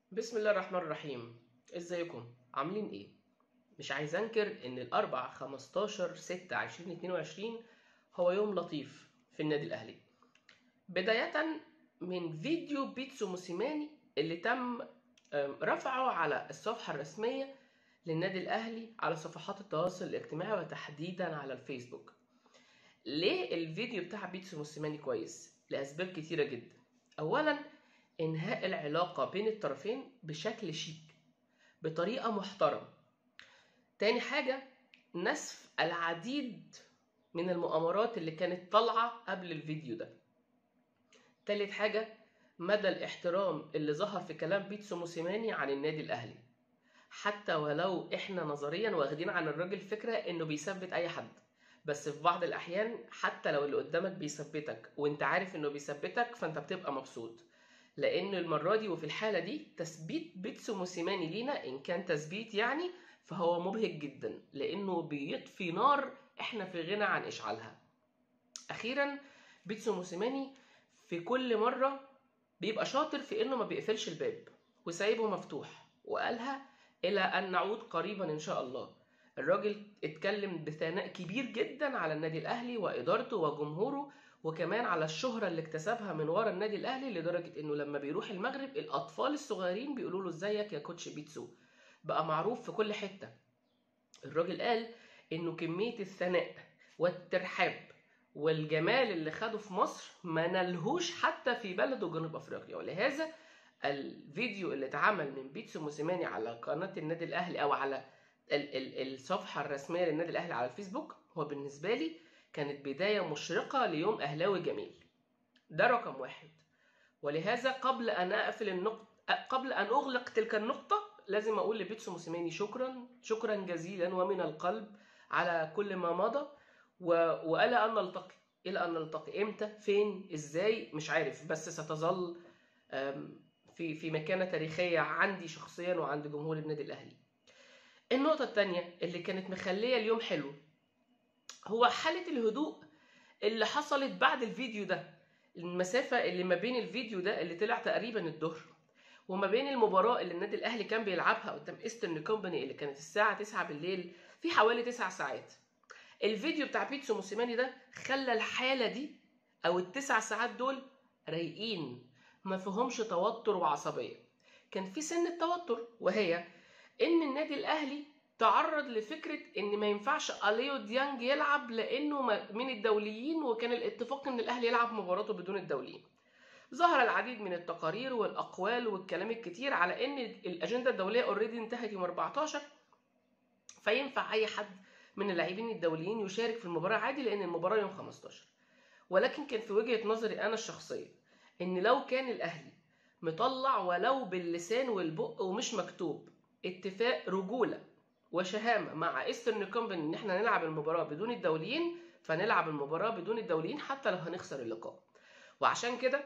بسم الله الرحمن الرحيم ازيكم عاملين ايه مش عايز انكر ان الاربع 15 6 2022 هو يوم لطيف في النادي الاهلي بداية من فيديو بيتسو موسيماني اللي تم أم، رفعه على الصفحة الرسمية للنادي الاهلي على صفحات التواصل الاجتماعي وتحديدا على الفيسبوك ليه الفيديو بتاع بيتسو موسيماني كويس لاسباب كتيرة جدا اولا انهاء العلاقة بين الطرفين بشكل شيك بطريقة محترمة تاني حاجة نسف العديد من المؤامرات اللي كانت طالعة قبل الفيديو ده تالت حاجة مدى الاحترام اللي ظهر في كلام بيتسو موسيماني عن النادي الأهلي حتى ولو احنا نظريا واخدين عن الراجل فكرة انه بيثبت اي حد بس في بعض الاحيان حتى لو اللي قدامك بيثبتك وانت عارف انه بيثبتك فانت بتبقى مبسوط لان المره دي وفي الحاله دي تثبيت بيتسو موسيماني لينا ان كان تثبيت يعني فهو مبهج جدا لانه بيطفي نار احنا في غنى عن اشعالها اخيرا بيتسو موسيماني في كل مره بيبقى شاطر في انه ما بيقفلش الباب وسايبه مفتوح وقالها الى ان نعود قريبا ان شاء الله الراجل اتكلم بثناء كبير جدا على النادي الاهلي وادارته وجمهوره وكمان على الشهرة اللي اكتسبها من ورا النادي الأهلي لدرجة إنه لما بيروح المغرب الأطفال الصغيرين بيقولوا له إزيك يا كوتش بيتسو بقى معروف في كل حتة الراجل قال إنه كمية الثناء والترحاب والجمال اللي خده في مصر ما نلهوش حتى في بلده جنوب أفريقيا ولهذا الفيديو اللي اتعمل من بيتسو موسيماني على قناة النادي الأهلي أو على ال- ال- الصفحة الرسمية للنادي الأهلي على الفيسبوك هو بالنسبة لي كانت بداية مشرقة ليوم أهلاوي جميل ده رقم واحد ولهذا قبل أن أقفل النقطة قبل أن أغلق تلك النقطة لازم أقول لبيتسو موسيماني شكرا شكرا جزيلا ومن القلب على كل ما مضى و... وإلى أن نلتقي إلى أن نلتقي إمتى فين إزاي مش عارف بس ستظل أم، في في مكانة تاريخية عندي شخصيا وعند جمهور النادي الأهلي النقطة التانية اللي كانت مخلية اليوم حلو هو حالة الهدوء اللي حصلت بعد الفيديو ده المسافة اللي ما بين الفيديو ده اللي طلع تقريبا الظهر وما بين المباراة اللي النادي الأهلي كان بيلعبها قدام ايسترن كومباني اللي كانت الساعة 9 بالليل في حوالي 9 ساعات الفيديو بتاع بيتسو موسيماني ده خلى الحالة دي أو التسع ساعات دول رايقين ما فيهمش توتر وعصبية كان في سن التوتر وهي إن النادي الأهلي تعرض لفكرة إن ما ينفعش أليو ديانج يلعب لأنه ما- من الدوليين وكان الاتفاق إن الأهلي يلعب مباراته بدون الدوليين. ظهر العديد من التقارير والأقوال والكلام الكتير على إن الأجندة الدولية أوريدي انتهت يوم 14 فينفع أي حد من اللاعبين الدوليين يشارك في المباراة عادي لأن المباراة يوم 15 ولكن كان في وجهة نظري أنا الشخصية إن لو كان الأهلي مطلع ولو باللسان والبق ومش مكتوب اتفاق رجولة وشهامة مع ايسترن كومباني ان احنا نلعب المباراة بدون الدوليين فنلعب المباراة بدون الدوليين حتى لو هنخسر اللقاء وعشان كده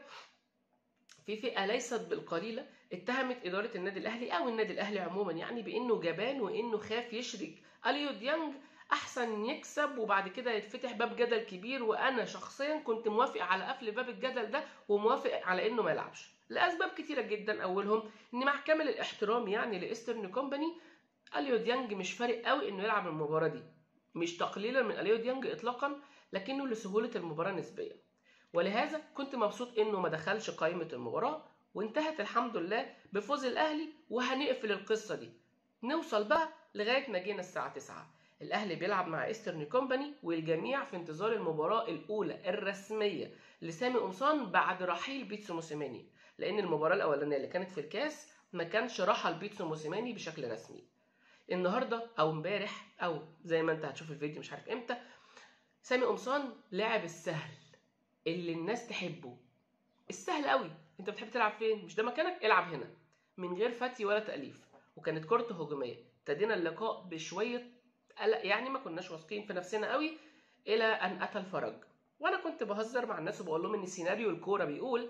في فئة ليست بالقليلة اتهمت إدارة النادي الأهلي أو النادي الأهلي عموما يعني بإنه جبان وإنه خاف يشرك أليو ديانج أحسن يكسب وبعد كده يتفتح باب جدل كبير وأنا شخصيا كنت موافق على قفل باب الجدل ده وموافق على إنه ما يلعبش لأسباب كتيرة جدا أولهم إن مع كامل الاحترام يعني لإيسترن كومباني اليو ديانج مش فارق قوي انه يلعب المباراه دي مش تقليلا من اليو ديانج اطلاقا لكنه لسهوله المباراه نسبيا ولهذا كنت مبسوط انه ما دخلش قائمه المباراه وانتهت الحمد لله بفوز الاهلي وهنقفل القصه دي نوصل بقى لغايه ما جينا الساعه 9 الاهلي بيلعب مع ايسترن كومباني والجميع في انتظار المباراه الاولى الرسميه لسامي قمصان بعد رحيل بيتسو موسيماني لان المباراه الاولانيه اللي كانت في الكاس ما كانش رحل بيتسو موسيماني بشكل رسمي النهارده او امبارح او زي ما انت هتشوف الفيديو مش عارف امتى سامي قمصان لعب السهل اللي الناس تحبه السهل قوي انت بتحب تلعب فين مش ده مكانك العب هنا من غير فتي ولا تاليف وكانت كرة هجوميه ابتدينا اللقاء بشويه قلق يعني ما كناش واثقين في نفسنا قوي الى ان اتى الفرج وانا كنت بهزر مع الناس وبقول لهم ان سيناريو الكوره بيقول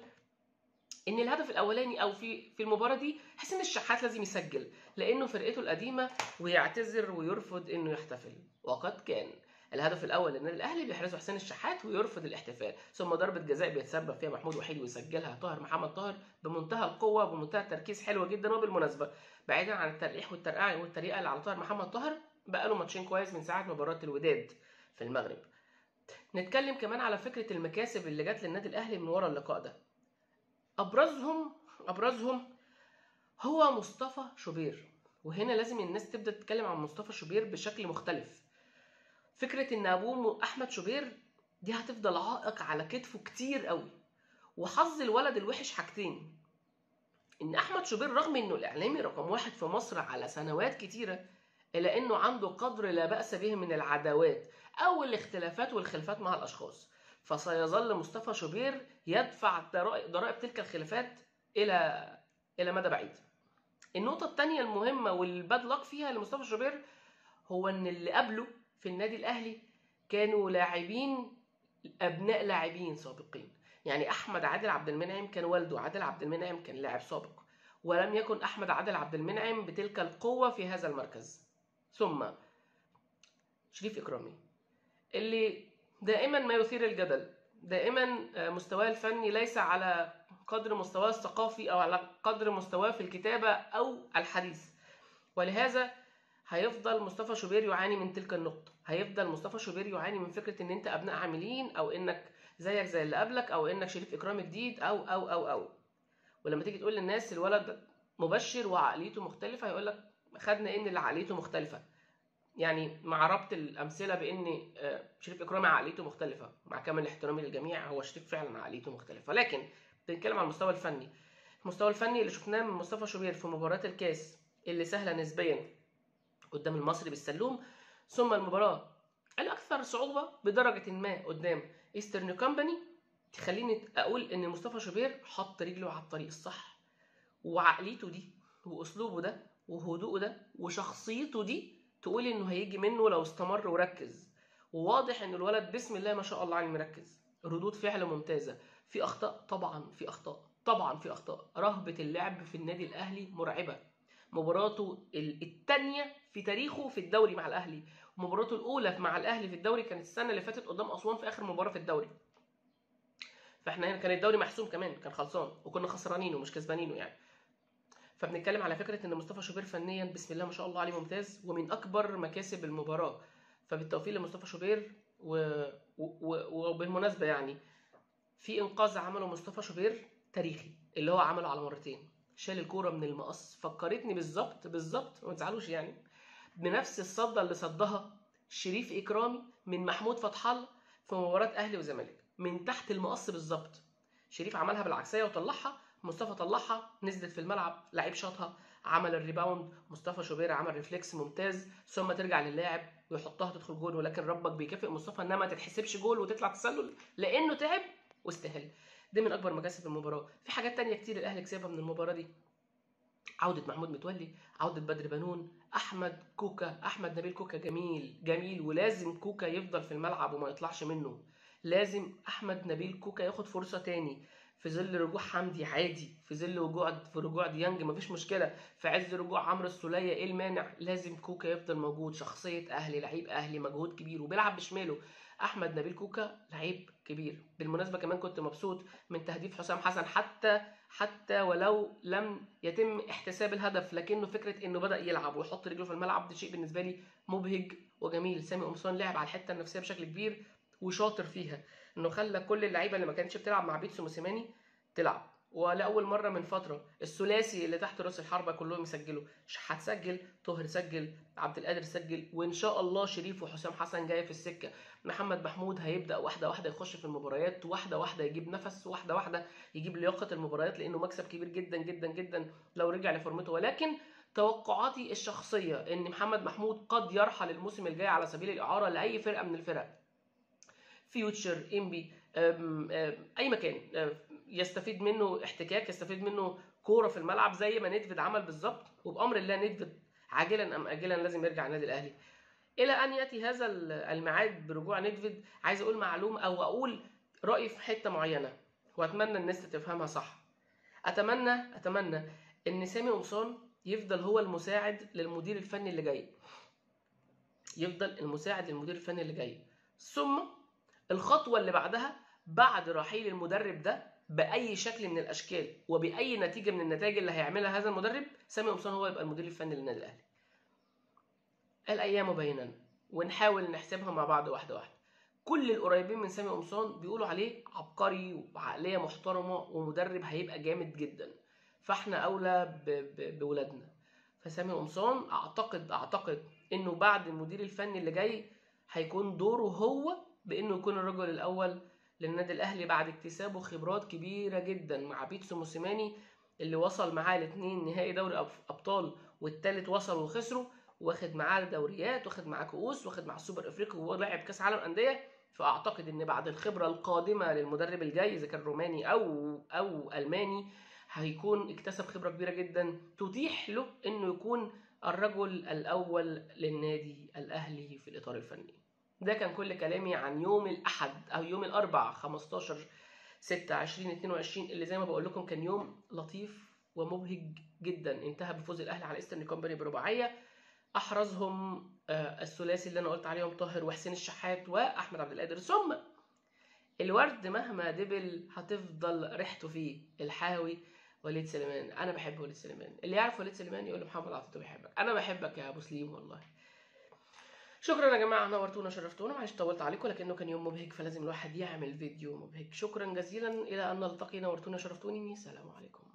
ان الهدف الاولاني او في في المباراه دي حسين الشحات لازم يسجل لانه فرقته القديمه ويعتذر ويرفض انه يحتفل وقد كان الهدف الاول للنادي الاهلي بيحرزه حسين الشحات ويرفض الاحتفال ثم ضربه جزاء بيتسبب فيها محمود وحيد ويسجلها طاهر محمد طاهر بمنتهى القوه وبمنتهى التركيز حلوه جدا وبالمناسبه بعيدا عن التلقيح والترقيع والتريقه اللي على طاهر محمد طاهر بقى له ماتشين كويس من ساعه مباراه الوداد في المغرب نتكلم كمان على فكره المكاسب اللي جت للنادي الاهلي من ورا اللقاء ده ابرزهم ابرزهم هو مصطفى شوبير وهنا لازم الناس تبدا تتكلم عن مصطفى شوبير بشكل مختلف فكره ان ابوه احمد شوبير دي هتفضل عائق على كتفه كتير قوي وحظ الولد الوحش حاجتين ان احمد شوبير رغم انه الاعلامي رقم واحد في مصر على سنوات كتيره الا انه عنده قدر لا باس به من العداوات او الاختلافات والخلافات مع الاشخاص فسيظل مصطفى شوبير يدفع ضرائب تلك الخلافات الى الى مدى بعيد النقطة الثانية المهمة والباد لك فيها لمصطفى شوبير هو ان اللي قبله في النادي الاهلي كانوا لاعبين ابناء لاعبين سابقين يعني احمد عادل عبد المنعم كان والده عادل عبد المنعم كان لاعب سابق ولم يكن احمد عادل عبد المنعم بتلك القوة في هذا المركز ثم شريف اكرامي اللي دائما ما يثير الجدل دائما مستواه الفني ليس على قدر مستواه الثقافي او على قدر مستواه في الكتابه او الحديث ولهذا هيفضل مصطفى شوبير يعاني من تلك النقطه هيفضل مصطفى شوبير يعاني من فكره ان انت ابناء عاملين او انك زيك زي اللي قبلك او انك شريف اكرام جديد او او او او ولما تيجي تقول للناس الولد مبشر وعقليته مختلفه هيقول لك خدنا ان اللي عقليته مختلفه يعني مع ربط الامثله بان شريف اكرامي عقليته مختلفه مع كامل احترامي للجميع هو شريف فعلا عقليته مختلفه لكن بنتكلم على المستوى الفني المستوى الفني اللي شفناه من مصطفى شوبير في مباراه الكاس اللي سهله نسبيا قدام المصري بالسلوم ثم المباراه الاكثر صعوبه بدرجه ما قدام ايسترن كومباني تخليني اقول ان مصطفى شوبير حط رجله على الطريق الصح وعقليته دي واسلوبه ده وهدوءه ده وشخصيته دي تقول انه هيجي منه لو استمر وركز وواضح ان الولد بسم الله ما شاء الله عليه مركز ردود فعل ممتازه في اخطاء طبعا في اخطاء طبعا في اخطاء رهبه اللعب في النادي الاهلي مرعبه مباراته الثانيه في تاريخه في الدوري مع الاهلي ومباراته الاولى مع الاهلي في الدوري كانت السنه اللي فاتت قدام اسوان في اخر مباراه في الدوري فاحنا هنا كان الدوري محسوم كمان كان خلصان وكنا خسرانينه مش كسبانينه يعني فبنتكلم على فكره ان مصطفى شوبير فنيا بسم الله ما شاء الله عليه ممتاز ومن اكبر مكاسب المباراه فبالتوفيق لمصطفى شوبير و... و... و... وبالمناسبه يعني في انقاذ عمله مصطفى شوبير تاريخي اللي هو عمله على مرتين شال الكوره من المقص فكرتني بالظبط بالظبط ما تزعلوش يعني بنفس الصده اللي صدها شريف اكرامي من محمود فتح الله في مباراه اهلي وزمالك من تحت المقص بالظبط شريف عملها بالعكسيه وطلعها مصطفى طلعها نزلت في الملعب لعيب شاطها عمل الريباوند مصطفى شوبير عمل ريفلكس ممتاز ثم ترجع للاعب ويحطها تدخل جول ولكن ربك بيكافئ مصطفى انها ما تتحسبش جول وتطلع تسلل لانه تعب واستاهل دي من اكبر مكاسب المباراه في حاجات تانية كتير الاهلي كسبها من المباراه دي عودة محمود متولي عودة بدر بنون أحمد كوكا أحمد نبيل كوكا جميل جميل ولازم كوكا يفضل في الملعب وما يطلعش منه لازم أحمد نبيل كوكا ياخد فرصة تاني في ظل رجوع حمدي عادي في ظل رجوع في رجوع ديانج مفيش مشكله في عز رجوع عمرو السوليه ايه المانع لازم كوكا يفضل موجود شخصيه اهلي لعيب اهلي مجهود كبير وبيلعب بشماله احمد نبيل كوكا لعيب كبير بالمناسبه كمان كنت مبسوط من تهديف حسام حسن حتى حتى ولو لم يتم احتساب الهدف لكنه فكره انه بدا يلعب ويحط رجله في الملعب ده شيء بالنسبه لي مبهج وجميل سامي قمصان لعب على الحته النفسيه بشكل كبير وشاطر فيها انه خلى كل اللعيبه اللي ما كانتش بتلعب مع بيتسو موسيماني تلعب ولاول مره من فتره الثلاثي اللي تحت راس الحربه كلهم يسجلوا شحات سجل طاهر سجل عبد القادر سجل وان شاء الله شريف وحسام حسن جايه في السكه محمد محمود هيبدا واحده واحده يخش في المباريات واحده واحده يجيب نفس واحده واحده يجيب لياقه المباريات لانه مكسب كبير جدا جدا جدا لو رجع لفورمته ولكن توقعاتي الشخصيه ان محمد محمود قد يرحل الموسم الجاي على سبيل الاعاره لاي فرقه من الفرق فيوتشر انبي اي مكان يستفيد منه احتكاك يستفيد منه كوره في الملعب زي ما نيدفيد عمل بالظبط وبامر الله نيدفيد عاجلا ام اجلا لازم يرجع النادي الاهلي الى ان ياتي هذا الميعاد برجوع نيدفيد عايز اقول معلومه او اقول رايي في حته معينه واتمنى الناس تفهمها صح اتمنى اتمنى ان سامي قمصان يفضل هو المساعد للمدير الفني اللي جاي يفضل المساعد للمدير الفني اللي جاي ثم الخطوه اللي بعدها بعد رحيل المدرب ده باي شكل من الاشكال وباي نتيجه من النتائج اللي هيعملها هذا المدرب سامي قمصان هو يبقى المدير الفني للنادي الاهلي الايام بيننا ونحاول نحسبها مع بعض واحده واحده كل القريبين من سامي قمصان بيقولوا عليه عبقري وعقليه محترمه ومدرب هيبقى جامد جدا فاحنا اولى ب- ب- بولادنا فسامي قمصان اعتقد اعتقد انه بعد المدير الفني اللي جاي هيكون دوره هو بانه يكون الرجل الاول للنادي الاهلي بعد اكتسابه خبرات كبيره جدا مع بيتسو موسيماني اللي وصل معاه الاثنين نهائي دوري أب- ابطال والتالت وصل وخسروا واخد معاه دوريات واخد معاه كؤوس واخد معاه السوبر افريقي وهو لاعب كاس عالم انديه فاعتقد ان بعد الخبره القادمه للمدرب الجاي اذا كان روماني او او الماني هيكون اكتسب خبره كبيره جدا تتيح له انه يكون الرجل الاول للنادي الاهلي في الاطار الفني ده كان كل كلامي عن يوم الاحد او يوم الاربع 15 6 2022 اللي زي ما بقول لكم كان يوم لطيف ومبهج جدا انتهى بفوز الاهلي على ايسترن كومباني برباعيه احرزهم آه، الثلاثي اللي انا قلت عليهم طاهر وحسين الشحات واحمد عبد القادر ثم الورد مهما دبل هتفضل ريحته فيه الحاوي وليد سليمان انا بحب وليد سليمان اللي يعرف وليد سليمان يقول له محمد عطيته بيحبك انا بحبك يا ابو سليم والله شكرا يا جماعه نورتونا شرفتونا معلش طولت عليكم لكنه كان يوم مبهج فلازم الواحد يعمل فيديو مبهج شكرا جزيلا الى ان نلتقي نورتونا شرفتوني سلام عليكم